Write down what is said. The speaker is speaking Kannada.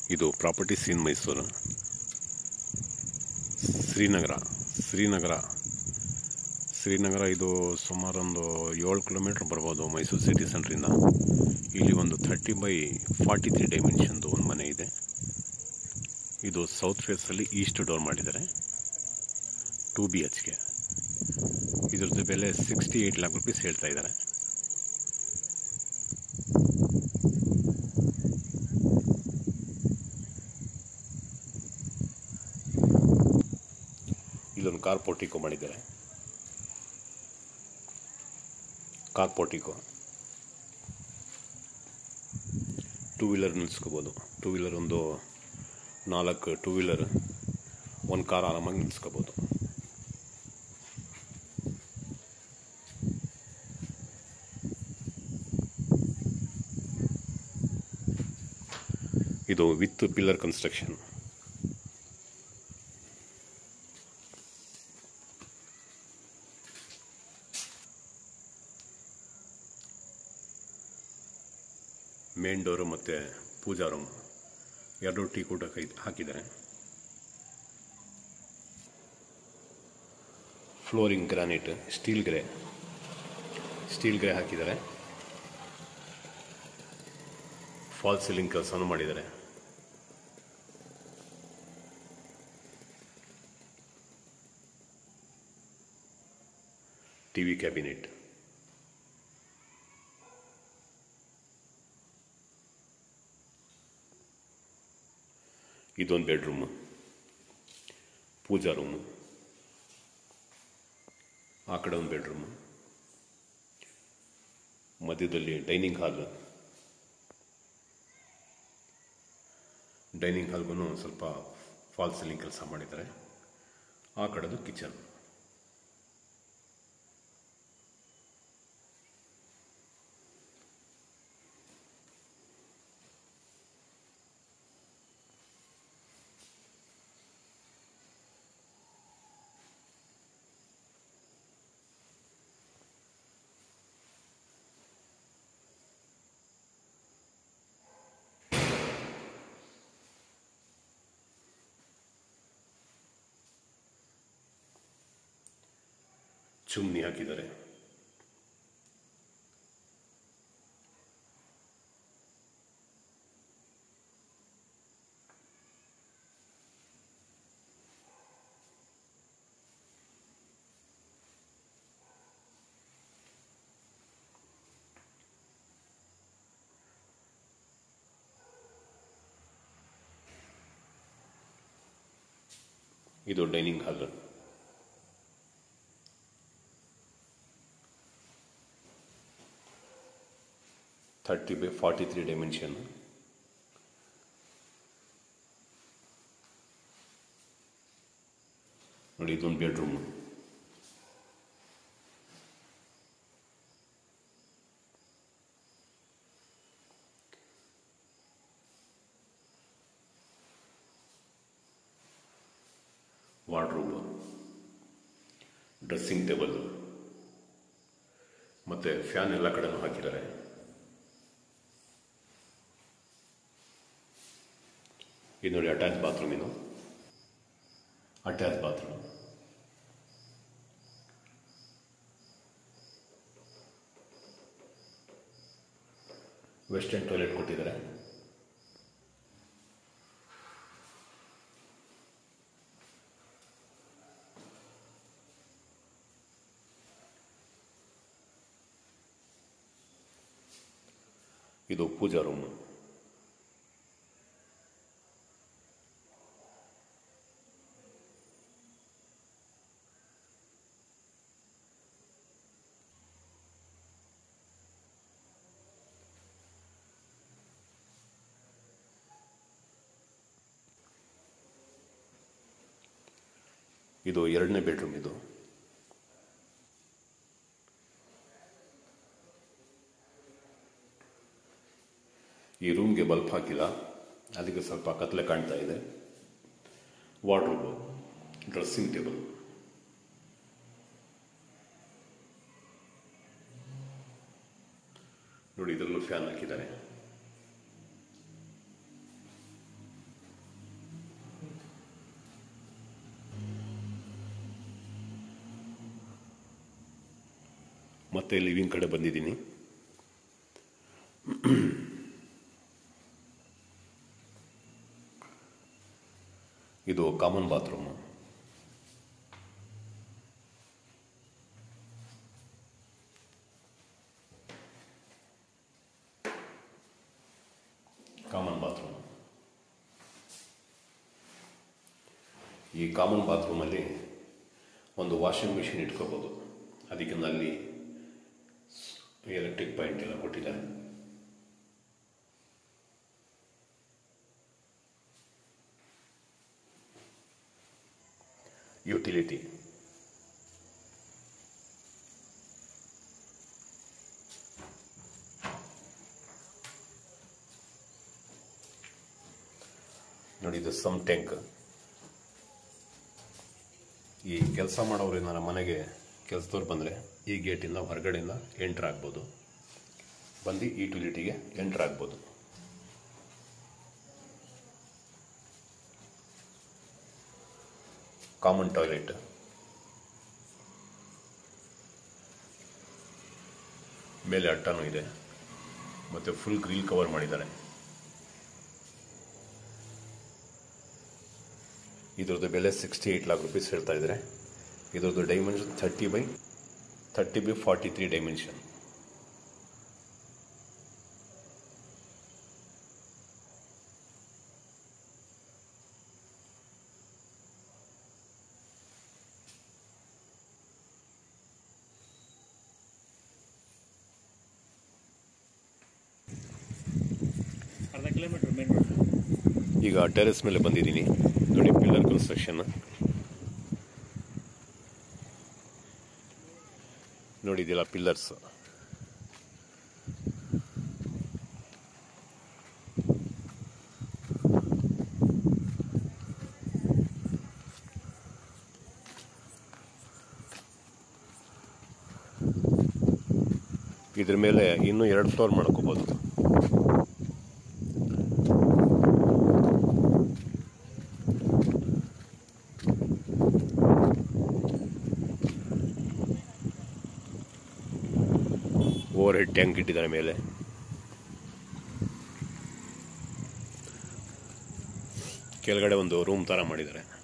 ಇದು ಪ್ರಾಪರ್ಟೀಸ್ ಇನ್ ಮೈಸೂರು ಶ್ರೀನಗರ ಶ್ರೀನಗರ ಶ್ರೀನಗರ ಇದು ಸುಮಾರು ಒಂದು ಏಳು ಕಿಲೋಮೀಟ್ರ್ ಬರ್ಬೋದು ಮೈಸೂರು ಸಿಟಿ ಸೆಂಟ್ರಿಂದ ಇಲ್ಲಿ ಒಂದು ಥರ್ಟಿ ಬೈ ಫಾರ್ಟಿ ತ್ರೀ ಡೈಮೆನ್ಷನ್ದು ಒಂದು ಮನೆ ಇದೆ ಇದು ಸೌತ್ ಫೇಸಲ್ಲಿ ಈಸ್ಟ್ ಡೋರ್ ಮಾಡಿದ್ದಾರೆ ಟೂ ಬಿ ಎಚ್ ಕೆ ಇದ್ರದ್ದು ಬೆಲೆ ಸಿಕ್ಸ್ಟಿ ಏಯ್ಟ್ ಲ್ಯಾಕ್ ರುಪೀಸ್ ಹೇಳ್ತಾ ಇದ್ದಾರೆ ಇಲ್ಲೊಂದು ಕಾರ್ ಪೋರ್ಟಿಕೋ ಮಾಡಿದ್ದಾರೆ ಕಾರ್ ಪೋರ್ಟಿಕೋ ಟೂ ವೀಲರ್ ನಿಲ್ಸ್ಕೋಬೋದು ಟೂ ವೀಲರ್ ಒಂದು ನಾಲ್ಕು ಟೂ ವೀಲರ್ ಒಂದು ಕಾರ್ ಆರಾಮಾಗಿ ನಿಲ್ಸ್ಕೋಬೋದು ಇದು with pillar construction main door ಮತ್ತು ಪೂಜಾ ರೂಮ್ ಎರಡು ಟೀ ಕೂಡ ಹಾಕಿದ್ದಾರೆ flooring granite steel grey steel grey ಹಾಕಿದ್ದಾರೆ ಫಾಲ್ ಸೀಲಿಂಗ್ ಕೆಲಸನೂ ಮಾಡಿದ್ದಾರೆ ಟಿ ವಿ ಕ್ಯಾಬಿನೆಟ್ ಇದೊಂದು ಬೆಡ್ರೂಮು ಪೂಜಾ ರೂಮು ಆ ಕಡೆ ಒಂದು ಬೆಡ್ರೂಮು ಮಧ್ಯದಲ್ಲಿ ಡೈನಿಂಗ್ ಹಾಲ್ ಡೈನಿಂಗ್ ಹಾಲ್ಗೂ ಸ್ವಲ್ಪ ಫಾಲ್ ಸೀಲಿಂಗ್ ಕೆಲಸ ಮಾಡಿದ್ದಾರೆ ಆ ಕಡೆದು ಕಿಚನ್ ಚುಮ್ನಿ ಹಾಕಿದ್ದಾರೆ ಇದು dining hall thirty by forty three dimension ನೋಡಿ ಇದೊಂದು ಬೆಡ್ರೂಮ್ ವಾರ್ಡ್ರೂಮ್ ಡ್ರೆಸ್ಸಿಂಗ್ ಟೇಬಲ್ ಮತ್ತು ಫ್ಯಾನ್ ಎಲ್ಲ ಕಡೆನೂ ಹಾಕಿದ್ದಾರೆ ಇದು ನೋಡಿ ಅಟ್ಯಾಚ್ ಬಾತ್ರೂಮ್ ಇದು ಅಟ್ಯಾಚ್ ಬಾತ್ರೂಮ್ ವೆಸ್ಟರ್ನ್ ಟಾಯ್ಲೆಟ್ ಕೊಟ್ಟಿದ್ದಾರೆ ಇದು ಪೂಜಾ ರೂಮ್ ಇದು ಎರಡನೇ ಬೆಡ್ರೂಮ್ ಇದು ಈ ರೂಮ್ಗೆ ಬಲ್ಬ್ ಹಾಕಿಲ್ಲ ಅದಕ್ಕೆ ಸ್ವಲ್ಪ ಕತ್ಲೆ ಕಾಣ್ತಾ ಇದೆ ವಾರ್ಡ್ರೋಬ್ ಡ್ರೆಸ್ಸಿಂಗ್ ಟೇಬಲ್ ನೋಡಿ ಇದರಲ್ಲೂ ಫ್ಯಾನ್ ಹಾಕಿದ್ದಾರೆ ಮತ್ತೆ ಲಿವಿಂಗ್ ಕಡೆ ಬಂದಿದ್ದೀನಿ ಇದು ಕಾಮನ್ ಬಾತ್ರೂಮು ಕಾಮನ್ ಬಾತ್ರೂಮ್ ಈ ಕಾಮನ್ ಬಾತ್ರೂಮಲ್ಲಿ ಒಂದು ವಾಷಿಂಗ್ ಮಿಷಿನ್ ಇಟ್ಕೋಬೋದು ಅದಕ್ಕೆ ನಲ್ಲಿ ಎಲೆಕ್ಟ್ರಿಕ್ ಪಾಯಿಂಟ್ ಎಲ್ಲ ಕೊಟ್ಟಿದ್ದಾರೆ ಯುಟಿಲಿಟಿ ನೋಡಿ ಇದು ಸಮ್ ಟ್ಯಾಂಕ್ ಈ ಕೆಲಸ ಮಾಡೋರು ಏನಾರ ಮನೆಗೆ ಕೆಲಸದವ್ರು ಬಂದರೆ ಈ ಗೇಟಿಂದ ಹೊರಗಡೆಯಿಂದ ಎಂಟ್ರ್ ಆಗ್ಬೋದು ಬಂದು ಈ ಯುಟಿಲಿಟಿಗೆ ಎಂಟ್ರ್ ಆಗ್ಬೋದು ಕಾಮನ್ ಟಾಯ್ಲೆಟ್ ಮೇಲೆ ಅಟ್ಟನೂ ಇದೆ ಮತ್ತು ಫುಲ್ ಗ್ರಿಲ್ ಕವರ್ ಮಾಡಿದ್ದಾರೆ ಇದ್ರದ್ದು ಬೆಲೆ ಸಿಕ್ಸ್ಟಿ ಏಯ್ಟ್ ಲಾಕ್ ರುಪೀಸ್ ಹೇಳ್ತಾ ಇದ್ದಾರೆ ಇದ್ರದ್ದು dimension thirty by thirty by forty three dimension ಅರ್ಧ ಕಿಲೋಮೀಟರ್ ಮೇನ್ ರೋಡ್ ಈಗ ಟೆರೆಸ್ ಮೇಲೆ ಬಂದಿದ್ದೀನಿ ನೋಡಿ ಪಿಲ್ಲರ್ ಕನ್ಸ್ಟ್ರಕ್ಷನ್ ನೋಡಿದಿಲ್ಲ ಪಿಲ್ಲರ್ಸ್ ಇದ್ರ ಮೇಲೆ ಇನ್ನೂ ಎರಡು ಫ್ಲೋರ್ ಮಾಡ್ಕೋಬೋದು ಓವರ್ ಹೆಡ್ ಟ್ಯಾಂಕ್ ಇಟ್ಟಿದ್ದಾರೆ ಮೇಲೆ ಕೆಳಗಡೆ ಒಂದು ರೂಮ್ ಥರ ಮಾಡಿದ್ದಾರೆ